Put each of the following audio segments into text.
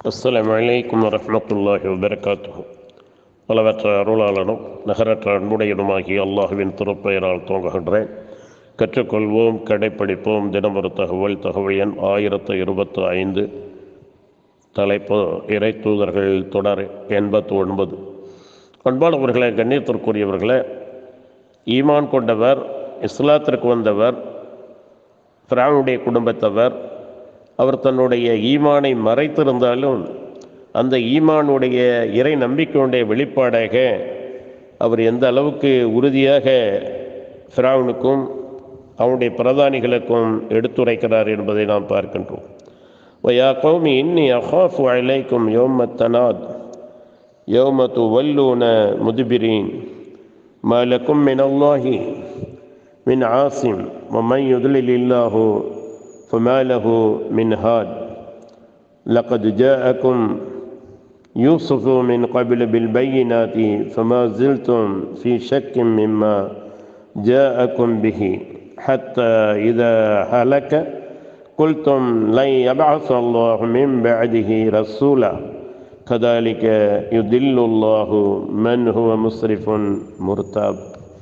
அஸ்ஸலாமு அலைக்கும் வரஹ்மத்துல்லாஹி வபரகாத்துஹு அளவற்ற அருளாளனும் நகரற்ற அன்புடையனுமாகிய அல்லாஹுவின் திருப்பெயரால் துவங்குகின்றேன் கற்றுக்கொள்வோம் கடைப்பிடிப்போம் தினமொரு தகவல் தகவல் எண் ஆயிரத்து இருபத்து ஐந்து தலைப்பு இறை தூதர்கள் தொடர் எண்பத்து ஒன்பது அன்பானவர்களே கண்ணியத்திற்குரியவர்களே ஈமான் கொண்டவர் இஸ்லாத்திற்கு வந்தவர் ஃபிராவுடைய குடும்பத்தவர் அவர் தன்னுடைய ஈமானை மறைத்திருந்தாலும் அந்த ஈமானுடைய இறை நம்பிக்கையுடைய வெளிப்பாடாக அவர் எந்த அளவுக்கு உறுதியாக ஃபிராவுனுக்கும் அவனுடைய பிரதானிகளுக்கும் எடுத்துரைக்கிறார் என்பதை நாம் பார்க்கின்றோம் ويا قوم إني أخاف عليكم يوم التناد يوم تولون مدبرين ما لكم من الله من عاصم ومن يضلل الله فما له من هاد لقد جاءكم يوسف من قبل بالبينات فما زلتم في شك مما جاءكم به حتى إذا هلك قلتم لن يبعث الله من بعده رسولا كذلك يدل الله من هو مسرف مرتاب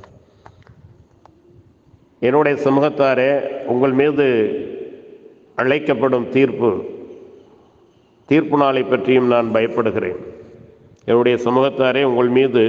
என்னுடைய சமூகத்தாரே உங்கள் மீது அழைக்கப்படும் தீர்ப்பு தீர்ப்பு நாளை பற்றியும் நான் பயப்படுகிறேன் என்னுடைய சமூகத்தாரே உங்கள் மீது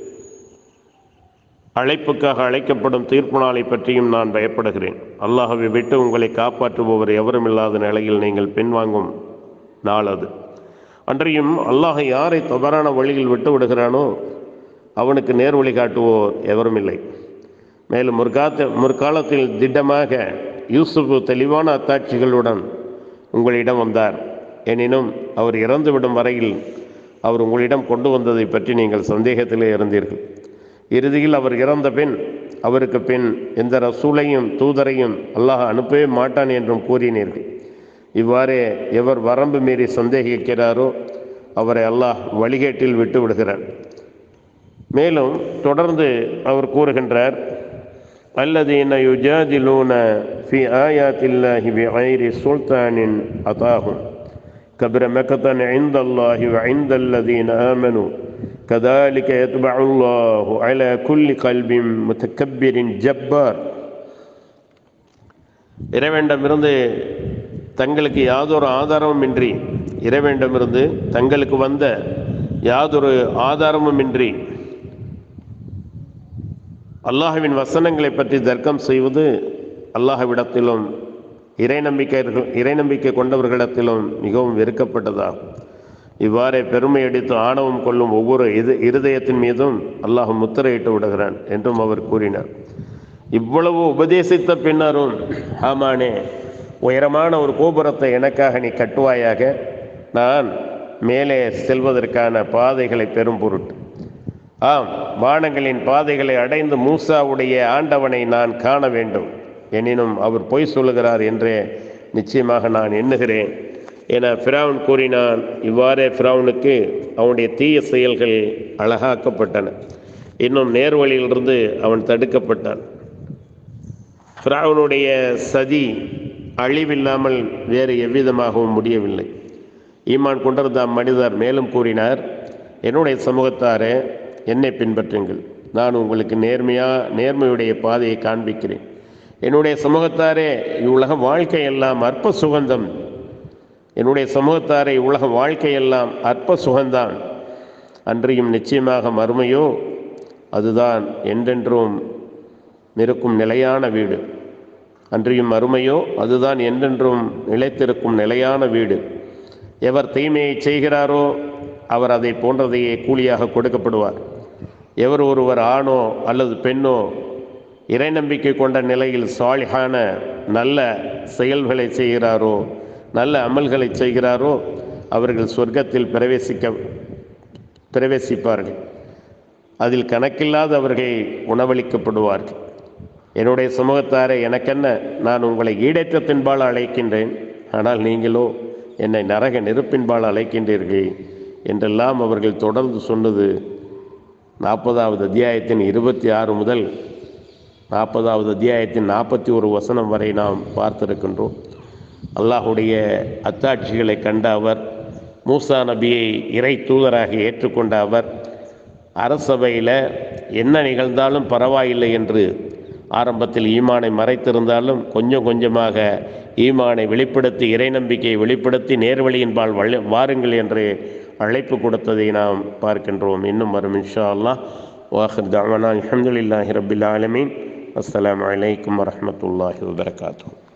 அழைப்புக்காக அழைக்கப்படும் தீர்ப்பு நாளை பற்றியும் நான் பயப்படுகிறேன் அல்லாஹவை விட்டு உங்களை காப்பாற்றுபவர் எவரும் இல்லாத நிலையில் நீங்கள் பின்வாங்கும் நாள் அது அன்றையும் அல்லாஹ் யாரை தவறான வழியில் விட்டு விடுகிறானோ அவனுக்கு நேர் வழி காட்டுவோர் எவரும் இல்லை மேலும் முற்காத்த முற்காலத்தில் திட்டமாக யூசுஃபு தெளிவான அத்தாட்சிகளுடன் உங்களிடம் வந்தார் எனினும் அவர் இறந்துவிடும் வரையில் அவர் உங்களிடம் கொண்டு வந்ததை பற்றி நீங்கள் சந்தேகத்திலே இருந்தீர்கள் இறுதியில் அவர் இறந்த பின் அவருக்கு பின் எந்த ரசூலையும் தூதரையும் அல்லாஹ் அனுப்பவே மாட்டான் என்றும் கூறினீர்கள் இவ்வாறே எவர் வரம்பு மீறி சந்தேகிக்கிறாரோ அவரை அல்லாஹ் வழிகேட்டில் விட்டு விடுகிறார் மேலும் தொடர்ந்து அவர் கூறுகின்றார் الذين يجادلون في آيات الله بغير سلطان أتاهم كبر مكتا عند الله وعند الذين آمنوا كذلك يتبع الله على كل قلب متكبر جبار இறைவேண்டமிருந்து தங்களுக்கு யாதொரு ஆதாரமும் இன்றி இறைவேண்டமிருந்து தங்களுக்கு வந்த யாதொரு ஆதாரமும் இன்றி அல்லாஹுவின் வசனங்களை பற்றி தர்க்கம் செய்வது அல்லாஹ்விடத்திலும் இறை நம்பிக்கை இறை நம்பிக்கை கொண்டவர்களிடத்திலும் மிகவும் வெறுக்கப்பட்டதாகும் இவ்வாறே பெருமை அடித்து ஆணவம் கொள்ளும் ஒவ்வொரு இது இருதயத்தின் மீதும் அல்லாஹ் முத்திரையிட்டு விடுகிறான் என்றும் அவர் கூறினார் இவ்வளவு உபதேசித்த பின்னரும் ஆமானே உயரமான ஒரு கோபுரத்தை எனக்காக நீ கட்டுவாயாக நான் மேலே செல்வதற்கான பாதைகளை பெரும் பொருட்டு ஆம் வானங்களின் பாதைகளை அடைந்து மூசாவுடைய ஆண்டவனை நான் காண வேண்டும் எனினும் அவர் பொய் சொல்லுகிறார் என்றே நிச்சயமாக நான் எண்ணுகிறேன் என ஃபிராவுன் கூறினான் இவ்வாறே ஃபிராவுனுக்கு அவனுடைய தீய செயல்கள் அழகாக்கப்பட்டன இன்னும் நேர்வழியிலிருந்து அவன் தடுக்கப்பட்டான் ஃபிராவுனுடைய சதி அழிவில்லாமல் வேறு எவ்விதமாகவும் முடியவில்லை ஈமான் கொண்டிருந்த அம்மனிதர் மேலும் கூறினார் என்னுடைய சமூகத்தாரே என்னை பின்பற்றுங்கள் நான் உங்களுக்கு நேர்மையா நேர்மையுடைய பாதையை காண்பிக்கிறேன் என்னுடைய சமூகத்தாரே இவ்வுலக வாழ்க்கையெல்லாம் அற்ப சுகந்தம் என்னுடைய சமூகத்தாரை உலக வாழ்க்கையெல்லாம் அற்ப சுகந்தான் அன்றியும் நிச்சயமாக மறுமையோ அதுதான் என்றென்றும் இருக்கும் நிலையான வீடு அன்றியும் மறுமையோ அதுதான் என்றென்றும் நிலைத்திருக்கும் நிலையான வீடு எவர் தீமையை செய்கிறாரோ அவர் அதை போன்றதையே கூலியாக கொடுக்கப்படுவார் எவர் ஒருவர் ஆணோ அல்லது பெண்ணோ இறை நம்பிக்கை கொண்ட நிலையில் சாலிகான நல்ல செயல்களை செய்கிறாரோ நல்ல அமல்களை செய்கிறாரோ அவர்கள் சொர்க்கத்தில் பிரவேசிக்க பிரவேசிப்பார்கள் அதில் கணக்கில்லாத அவர்கள் உணவளிக்கப்படுவார்கள் என்னுடைய சமூகத்தாரை எனக்கென்ன நான் உங்களை ஈடேற்றத்தின்பால் அழைக்கின்றேன் ஆனால் நீங்களோ என்னை நரக நெருப்பின்பால் அழைக்கின்றீர்கள் என்றெல்லாம் அவர்கள் தொடர்ந்து சொன்னது நாற்பதாவது அத்தியாயத்தின் இருபத்தி ஆறு முதல் நாற்பதாவது அத்தியாயத்தின் நாற்பத்தி ஒரு வசனம் வரை நாம் பார்த்திருக்கின்றோம் அல்லாஹுடைய அத்தாட்சிகளை கண்ட அவர் மூசா நபியை இறை தூதராக ஏற்றுக்கொண்ட அவர் அரசபையில் என்ன நிகழ்ந்தாலும் பரவாயில்லை என்று ஆரம்பத்தில் ஈமானை மறைத்திருந்தாலும் கொஞ்சம் கொஞ்சமாக ஈமானை வெளிப்படுத்தி இறை நம்பிக்கையை வெளிப்படுத்தி நேர்வழியின்பால் வழி வாருங்கள் என்று அழைப்பு கொடுத்ததை நாம் பார்க்கின்றோம் இன்னும் வரும் இன்ஷா அல்லாஹ் வாஹர் தாவனா அலமதுல்லாஹி ரபில் ஆலமீன் அஸ்ஸலாமு அலைக்கும் வரஹ்மத்துல்லாஹி வபரகாத்துஹு